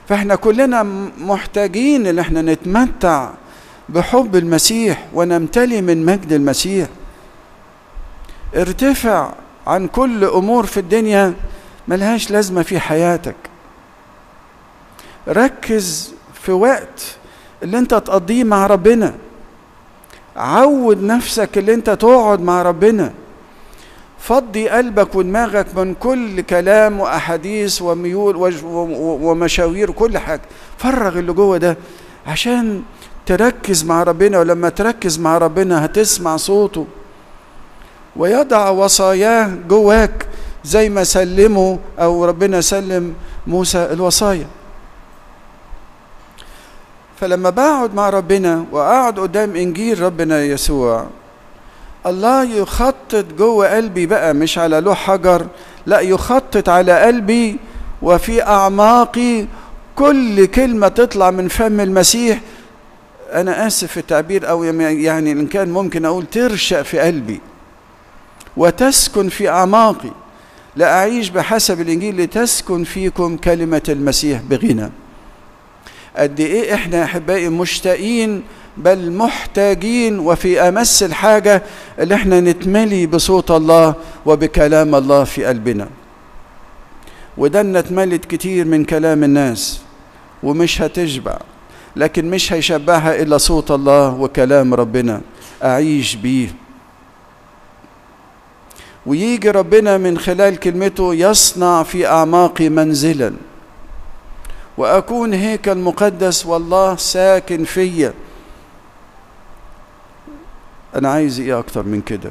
فاحنا كلنا محتاجين ان احنا نتمتع بحب المسيح ونمتلي من مجد المسيح ارتفع عن كل امور في الدنيا ملهاش لازمه في حياتك ركز في وقت اللي انت تقضيه مع ربنا عود نفسك اللي انت تقعد مع ربنا فضي قلبك ودماغك من كل كلام واحاديث وميول ومشاوير وكل حاجه فرغ اللي جوه ده عشان تركز مع ربنا ولما تركز مع ربنا هتسمع صوته ويضع وصاياه جواك زي ما سلموا او ربنا سلم موسى الوصايا فلما بقعد مع ربنا واقعد قدام انجيل ربنا يسوع الله يخطط جوه قلبي بقى مش على لوح حجر لا يخطط على قلبي وفي اعماقي كل كلمه تطلع من فم المسيح انا اسف في التعبير او يعني ان كان ممكن اقول ترشق في قلبي وتسكن في اعماقي لا اعيش بحسب الانجيل لتسكن فيكم كلمه المسيح بغنى قد ايه احنا احبائي مشتاقين بل محتاجين وفي امس الحاجه اللي احنا نتملي بصوت الله وبكلام الله في قلبنا وده اتملت كتير من كلام الناس ومش هتشبع لكن مش هيشبعها الا صوت الله وكلام ربنا اعيش بيه ويجي ربنا من خلال كلمته يصنع في اعماقي منزلا واكون هيكل مقدس والله ساكن فيا انا عايز ايه اكتر من كده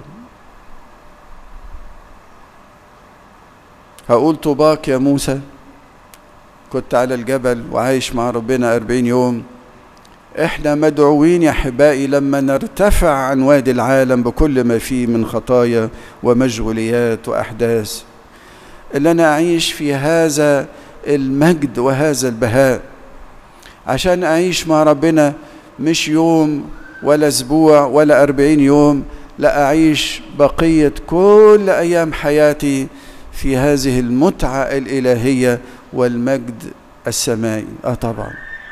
هقول طوباك يا موسى كنت على الجبل وعايش مع ربنا أربعين يوم احنا مدعوين يا احبائي لما نرتفع عن وادي العالم بكل ما فيه من خطايا ومشغوليات واحداث اللي انا اعيش في هذا المجد وهذا البهاء عشان اعيش مع ربنا مش يوم ولا اسبوع ولا أربعين يوم لا اعيش بقيه كل ايام حياتي في هذه المتعه الالهيه والمجد السمائي اه طبعا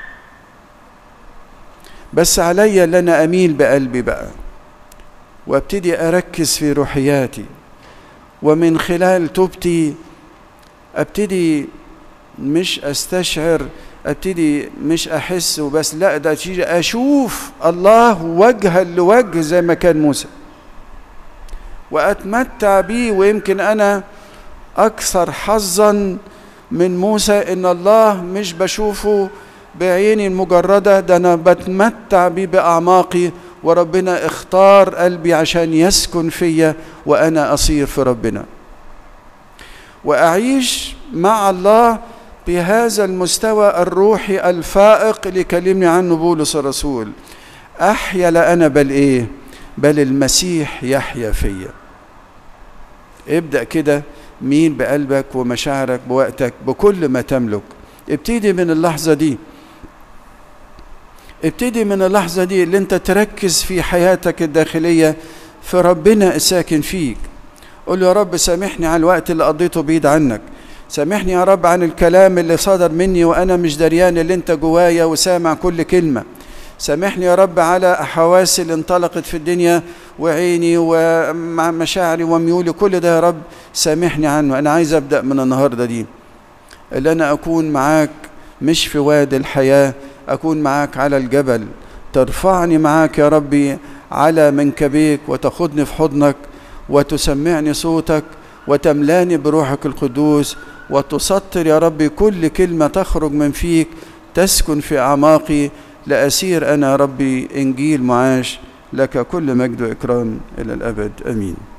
بس عليا ان انا اميل بقلبي بقى وابتدي اركز في روحياتي ومن خلال توبتي ابتدي مش استشعر ابتدي مش احس وبس لا ده تيجي اشوف الله وجها لوجه زي ما كان موسى واتمتع بيه ويمكن انا اكثر حظا من موسى ان الله مش بشوفه بعيني المجرده ده انا بتمتع بيه باعماقي وربنا اختار قلبي عشان يسكن فيا وانا اصير في ربنا واعيش مع الله بهذا المستوى الروحي الفائق اللي كلمني عنه بولس الرسول احيا لا انا بل ايه بل المسيح يحيا فيا ابدا كده مين بقلبك ومشاعرك بوقتك بكل ما تملك ابتدي من اللحظه دي ابتدي من اللحظه دي اللي انت تركز في حياتك الداخليه في ربنا الساكن فيك قول له يا رب سامحني على الوقت اللي قضيته بعيد عنك سامحني يا رب عن الكلام اللي صدر مني وانا مش دريان اللي انت جوايا وسامع كل كلمه سامحني يا رب على حواسي اللي انطلقت في الدنيا وعيني ومع مشاعري وميولي كل ده يا رب سامحني عنه انا عايز ابدا من النهارده دي اللي انا اكون معاك مش في وادي الحياه اكون معاك على الجبل ترفعني معاك يا ربي على منكبيك وتاخذني في حضنك وتسمعني صوتك وتملاني بروحك القدوس وتسطر يا ربي كل كلمة تخرج من فيك تسكن في أعماقي لأسير أنا ربي إنجيل معاش لك كل مجد وإكرام إلى الأبد أمين